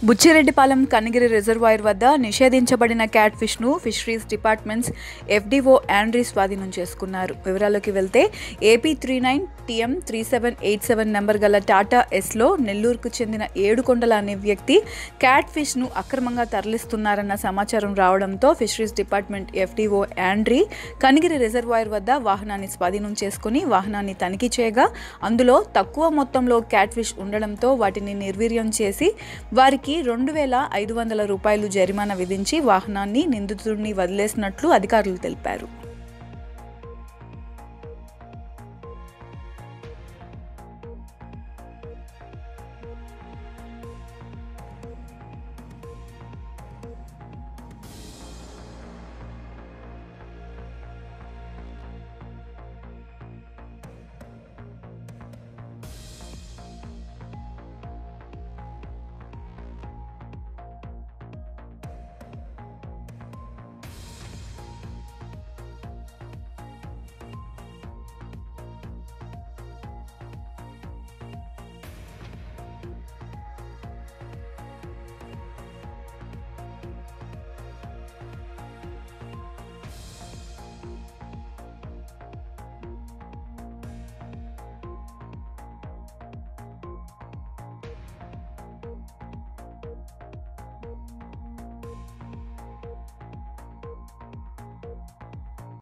Buchireddypalem Kanigiri reservoir వద్ద నిషేధించబడిన cat ఫిష్ను ఫిషరీస్ డిపార్ట్మెంట్స్ ఎఫ్డిఓ యాండ్రీ స్వాధీనం చేసుకున్నారు వివరాల్లోకి వెళ్తే AP three nine TM three seven eight seven number గల టాటా ఎస్లో నెల్లూరుకు చెందిన ఏడుకొండల అనే వ్యక్తి క్యాట్ ఫిష్ను అక్రమంగా తరలిస్తున్నారన్న సమాచారం రావడంతో ఫిషరీస్ డిపార్ట్మెంట్ ఎఫ్డిఓ యాండ్రీ కనిగిరి రిజర్వాయర్ వద్ద వాహనాన్ని స్వాధీనం చేసుకుని వాహనాన్ని తనిఖీ చేయగా అందులో తక్కువ మొత్తంలో క్యాట్ ఫిష్ ఉండడంతో వాటిని నిర్వీర్యం చేసి వారికి రెండు వేల ఐదు వందల రూపాయలు జరిమానా విధించి వాహనాన్ని నిందితుడిని వదిలేసినట్లు అధికారులు తెలిపారు